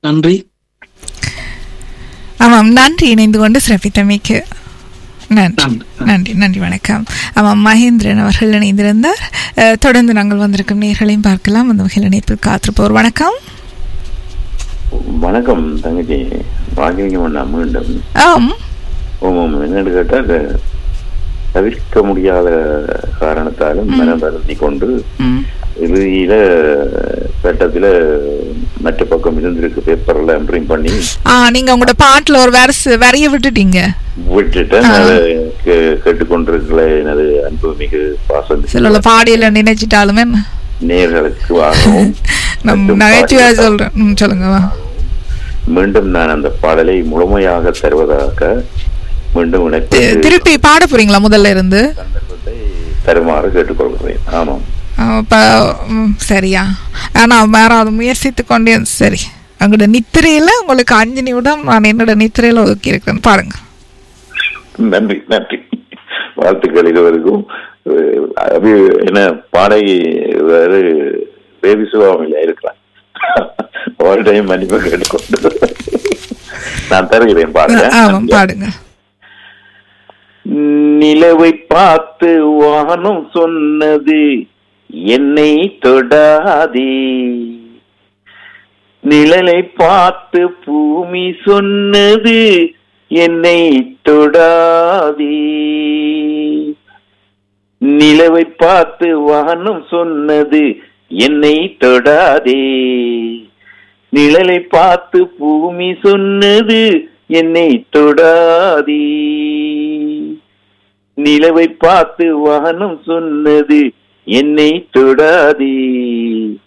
நன்றி ஆமாம் நன்றி இணைந்து கொண்டு சிறப்பித்தமைக்கு நன்றி நன்றி. நன்றி நன்றி வணக்கம் ஆமாம் மகேந்திரன் அவர்கள் இணைந்திருந்தார் அஹ், தொடர்ந்து நாங்கள் வந்திருக்கும் நேர்களையும் பார்க்கலாம் அந்த வகையில் இணைப்பில் காத்திருப்போர் வணக்கம் வணக்கம் தங்கச்சி ராஜலிங்கம் அண்ணா மீண்டும் ஆம் ஆமாம் என்னன்னு கேட்டால் தவிர்க்க முடியாத காரணத்தாலும் மனம் வருத்தி கொண்டு ம். இறுதியில சட்டத்துல மற்ற பக்கம் இருந்திருக்கு பேப்பர்ல இம்ப்ரிண்ட் பண்ணி ஆ நீங்க உங்களோட பாட்டுல ஒரு வரிசை வரைய விட்டுட்டீங்க விட்டுட்டேன் அதை கே- கேட்டுக்கொண்டிருக்கிற எனது அன்புமிகு பாசம் சில பாடியில நினைச்சிட்டாலுமே நேர்களுக்கு ஆகவும் நம் மற்றும் நகைச்சுவையா பாடல்கள் சொல்றேன் ம், சொல்லுங்க வா. மீண்டும் நான் அந்த பாடலை முழுமையாக தருவதாக மீண்டும் தி- இணைப்பு திருப்பி பாட போறீங்களா முதல்ல இருந்து சந்தர்ப்பத்தை தருமாறு கேட்டுக்கொள்கிறேன் ஆமாம் ஆ, இப்ப, ம், சரியா ஆனா வேற அது முயற்சித்து கொண்டே சரி அங்கோட நித்திரையில உங்களுக்கு அஞ்சு நிமிடம் நான் என்னோட நித்திரையில ஒதுக்கி இருக்கிறேன் பாருங்க நன்றி நன்றி வாழ்த்துக்கள் இருவருக்கும் அஹ், அபி என்ன பாடை வேறு பேபி சுவாமியில இருக்கிறான் ஒரு டைம் மன்னிப்பு கேட்டுக்கொண்டு நான் தருகிறேன் பாருங்க ஆமாம் பாடுங்க நிலவை பார்த்து வானம் சொன்னது என்னை தொடாதே நிழலை பார்த்து பூமி சொன்னது என்னை தொடாதே நிலவை பார்த்து வானம் சொன்னது என்னை தொடாதே நிழலை பார்த்து பூமி சொன்னது என்னை தொடாதே நிலவை பார்த்து வானம் சொன்னது என்னை தொடாதே